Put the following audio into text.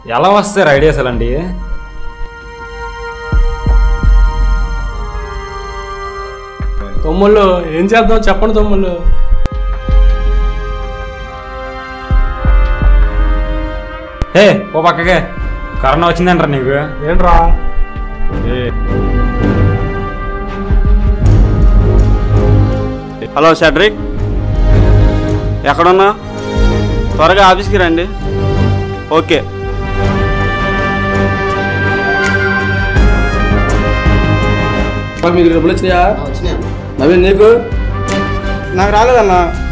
ఎలా వస్తారు ఐడియాస్ అలాంటి తమ్ముళ్ళు ఏం చేద్దాం చెప్పండి తమ్ముళ్ళు హే ఓ పక్కకే కరోనా వచ్చిందంటారా నీకు ఏంట్రా హలో సెడ్రిక్ ఎక్కడున్నా త్వరగా ఆఫీస్కి రండి ఓకే మీకు డబ్బులు వచ్చినాయా నవీన్ నీకు నాకు రాలేదన్నా